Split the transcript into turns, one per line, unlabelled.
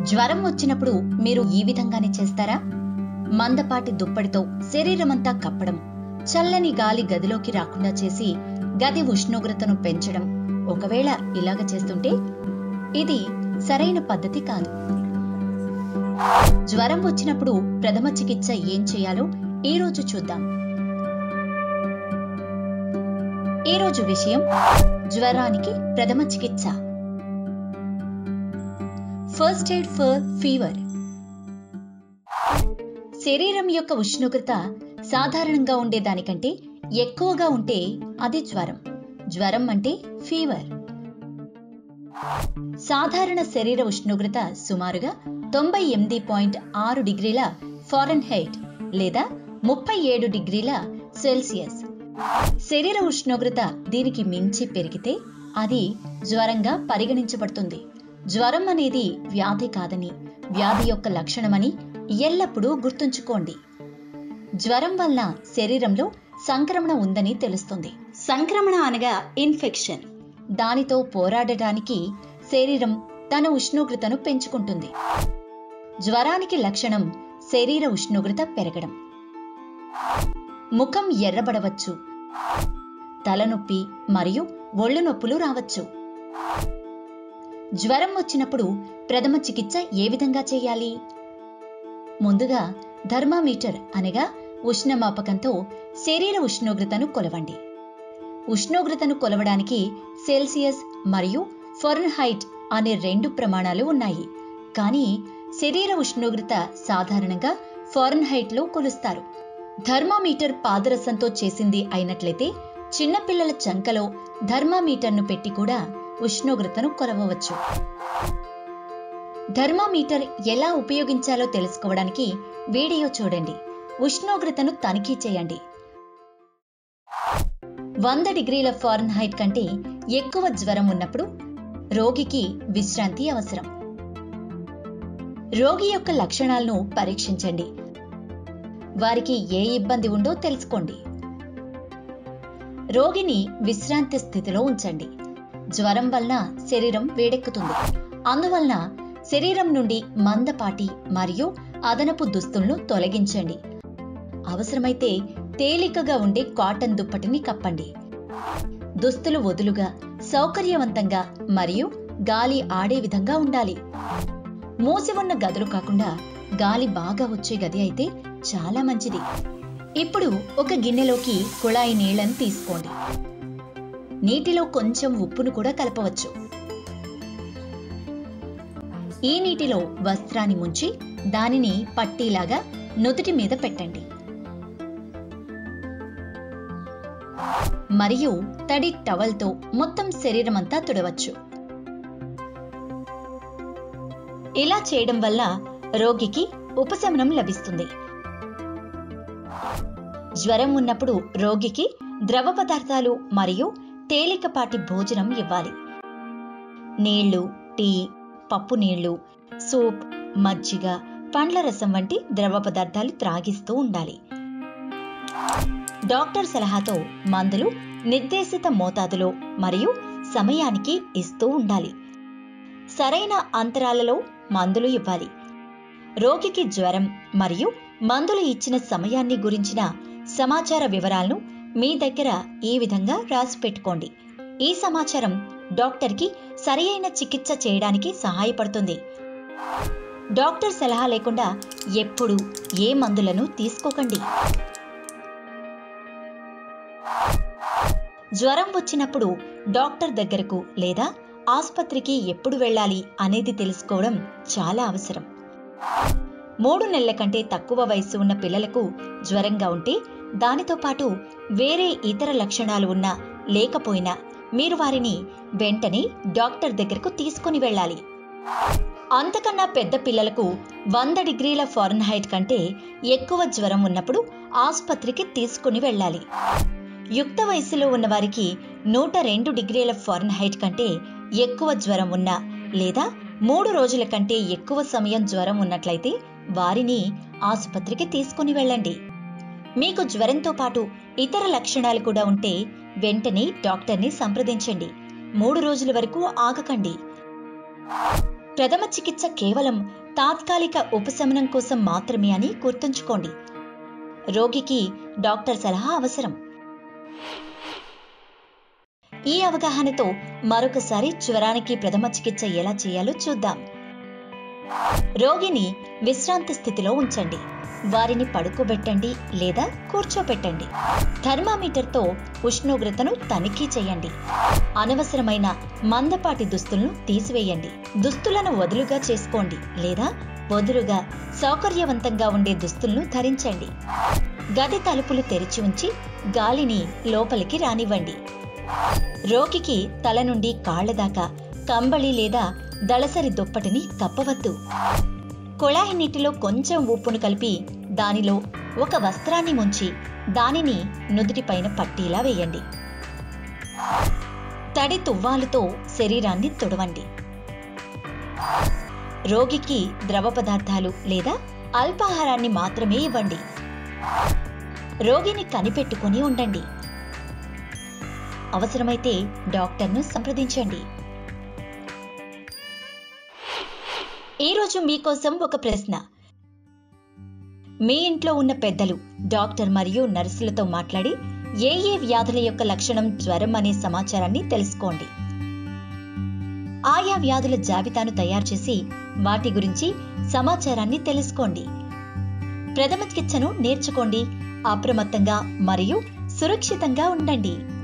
జ్వరం వచ్చినప్పుడు మీరు ఈ విధంగానే చేస్తారా మందపాటి దుప్పటితో శరీరమంతా కప్పడం చల్లని గాలి గదిలోకి రాకుండా చేసి గది ఉష్ణోగ్రతను పెంచడం ఒకవేళ ఇలాగ చేస్తుంటే ఇది సరైన పద్ధతి కాదు జ్వరం వచ్చినప్పుడు ప్రథమ చికిత్స ఏం చేయాలో ఈ రోజు చూద్దాం ఈ రోజు విషయం జ్వరానికి ప్రథమ చికిత్స ఫస్ట్ ఎయిడ్ ఫర్ ఫీవర్ శరీరం యొక్క ఉష్ణోగ్రత సాధారణంగా ఉండే దానికంటే ఎక్కువగా ఉంటే అది జ్వరం జ్వరం అంటే ఫీవర్ సాధారణ శరీర ఉష్ణోగ్రత సుమారుగా తొంభై ఎనిమిది పాయింట్ ఆరు డిగ్రీల ఫారెన్ హైట్ లేదా ముప్పై ఏడు డిగ్రీల సెల్సియస్ శరీర ఉష్ణోగ్రత దీనికి మించి పెరిగితే అది జ్వరంగా పరిగణించబడుతుంది జ్వరం అనేది వ్యాధి కాదని వ్యాధి యొక్క లక్షణమని ఎల్లప్పుడూ గుర్తుంచుకోండి జ్వరం వల్ల శరీరంలో సంక్రమణ ఉందని తెలుస్తుంది సంక్రమణ అనగా ఇన్ఫెక్షన్ దానితో పోరాడటానికి శరీరం తన ఉష్ణోగ్రతను పెంచుకుంటుంది జ్వరానికి లక్షణం శరీర ఉష్ణోగ్రత పెరగడం ముఖం ఎర్రబడవచ్చు తలనొప్పి మరియు ఒళ్ళు నొప్పులు రావచ్చు జ్వరం వచ్చినప్పుడు ప్రథమ చికిత్స ఏ విధంగా చేయాలి ముందుగా థర్మామీటర్ అనగా ఉష్ణమాపకంతో శరీర ఉష్ణోగ్రతను కొలవండి ఉష్ణోగ్రతను కొలవడానికి సెల్సియస్ మరియు ఫారెన్హైట్ అనే రెండు ప్రమాణాలు ఉన్నాయి కానీ శరీర ఉష్ణోగ్రత సాధారణంగా ఫారెన్హైట్లో కొలుస్తారు థర్మామీటర్ పాదరసంతో చేసింది అయినట్లయితే చిన్నపిల్లల చంకలో థర్మామీటర్ను పెట్టి కూడా ఉష్ణోగ్రతను కొలవవచ్చు థర్మామీటర్ ఎలా ఉపయోగించాలో తెలుసుకోవడానికి వీడియో చూడండి ఉష్ణోగ్రతను తనిఖీ చేయండి వంద డిగ్రీల ఫారెన్హైట్ కంటే ఎక్కువ జ్వరం ఉన్నప్పుడు రోగికి విశ్రాంతి అవసరం రోగి యొక్క లక్షణాలను పరీక్షించండి వారికి ఏ ఇబ్బంది ఉందో తెలుసుకోండి రోగిని విశ్రాంతి స్థితిలో ఉంచండి జ్వరం వలన శరీరం వేడెక్కుతుంది అందువలన శరీరం నుండి మందపాటి మరియు అదనపు దుస్తులను తొలగించండి అవసరమైతే తేలికగా ఉండే కాటన్ దుప్పటిని కప్పండి దుస్తులు వదులుగా సౌకర్యవంతంగా మరియు గాలి ఆడే విధంగా ఉండాలి మూసి ఉన్న గదులు కాకుండా గాలి బాగా వచ్చే గది అయితే చాలా మంచిది ఇప్పుడు ఒక గిన్నెలోకి కుళాయి నీళ్లను తీసుకోండి నీటిలో కొంచెం ఉప్పును కూడా కలపవచ్చు ఈ నీటిలో వస్త్రాన్ని ముంచి దానిని పట్టీలాగా నుదుటి మీద పెట్టండి మరియు తడి టవల్తో మొత్తం శరీరమంతా తుడవచ్చు ఇలా చేయడం వల్ల రోగికి ఉపశమనం లభిస్తుంది జ్వరం ఉన్నప్పుడు రోగికి ద్రవ పదార్థాలు మరియు తేలికపాటి భోజనం ఇవ్వాలి నీళ్లు టీ పప్పు నీళ్లు సూప్ మజ్జిగ పండ్ల రసం వంటి ద్రవ పదార్థాలు త్రాగిస్తూ ఉండాలి డాక్టర్ సలహాతో మందులు నిర్దేశిత మోతాదులో మరియు సమయానికి ఇస్తూ ఉండాలి సరైన అంతరాలలో మందులు ఇవ్వాలి రోగికి జ్వరం మరియు మందులు ఇచ్చిన సమయాన్ని గురించిన సమాచార వివరాలను మీ దగ్గర ఈ విధంగా రాసి పెట్టుకోండి ఈ సమాచారం డాక్టర్కి సరియైన చికిత్స చేయడానికి సహాయపడుతుంది డాక్టర్ సలహా లేకుండా ఎప్పుడు ఏ మందులను తీసుకోకండి జ్వరం వచ్చినప్పుడు డాక్టర్ దగ్గరకు లేదా ఆసుపత్రికి ఎప్పుడు వెళ్ళాలి అనేది తెలుసుకోవడం చాలా అవసరం మూడు నెలల కంటే తక్కువ వయసు ఉన్న పిల్లలకు జ్వరంగా ఉంటే దానితో పాటు వేరే ఇతర లక్షణాలు ఉన్నా లేకపోయినా మీరు వారిని వెంటనే డాక్టర్ దగ్గరకు తీసుకుని వెళ్ళాలి అంతకన్నా పెద్ద పిల్లలకు వంద డిగ్రీల ఫారెన్హైట్ కంటే ఎక్కువ జ్వరం ఉన్నప్పుడు ఆసుపత్రికి తీసుకుని వెళ్ళాలి యుక్త వయసులో ఉన్న వారికి నూట రెండు డిగ్రీల ఫారెన్హైట్ కంటే ఎక్కువ జ్వరం ఉన్నా లేదా మూడు రోజుల కంటే ఎక్కువ సమయం జ్వరం ఉన్నట్లయితే వారిని ఆసుపత్రికి తీసుకుని వెళ్ళండి మీకు జ్వరంతో పాటు ఇతర లక్షణాలు కూడా ఉంటే వెంటనే డాక్టర్ని సంప్రదించండి మూడు రోజుల వరకు ఆగకండి ప్రథమ చికిత్స కేవలం తాత్కాలిక ఉపశమనం కోసం మాత్రమే అని గుర్తుంచుకోండి రోగికి డాక్టర్ సలహా అవసరం ఈ అవగాహనతో మరొకసారి జ్వరానికి ప్రథమ చికిత్స ఎలా చేయాలో చూద్దాం రోగిని విశ్రాంతి స్థితిలో ఉంచండి వారిని పడుకోబెట్టండి లేదా కూర్చోబెట్టండి థర్మామీటర్తో ఉష్ణోగ్రతను తనిఖీ చేయండి అనవసరమైన మందపాటి దుస్తులను తీసివేయండి దుస్తులను వదులుగా చేసుకోండి లేదా వదులుగా సౌకర్యవంతంగా ఉండే దుస్తులను ధరించండి గది తలుపులు తెరిచి ఉంచి గాలిని లోపలికి రానివ్వండి రోగికి తల నుండి కాళ్ల దాకా కంబళి లేదా దళసరి దుప్పటిని కప్పవద్దు కుళాయి నీటిలో కొంచెం ఉప్పును కలిపి దానిలో ఒక వస్త్రాన్ని ముంచి దానిని నుదుటిపైన పట్టీలా వేయండి తడి తువ్వాలుతో శరీరాన్ని తుడవండి రోగికి ద్రవ పదార్థాలు లేదా అల్పాహారాన్ని మాత్రమే ఇవ్వండి రోగిని కనిపెట్టుకుని ఉండండి అవసరమైతే డాక్టర్ను సంప్రదించండి ఈరోజు మీకోసం ఒక ప్రశ్న మీ ఇంట్లో ఉన్న పెద్దలు డాక్టర్ మరియు నర్సులతో మాట్లాడి ఏ ఏ వ్యాధుల యొక్క లక్షణం జ్వరం అనే సమాచారాన్ని తెలుసుకోండి ఆయా వ్యాధుల జాబితాను తయారు చేసి వాటి గురించి సమాచారాన్ని తెలుసుకోండి ప్రథమ చికిత్సను నేర్చుకోండి అప్రమత్తంగా మరియు సురక్షితంగా ఉండండి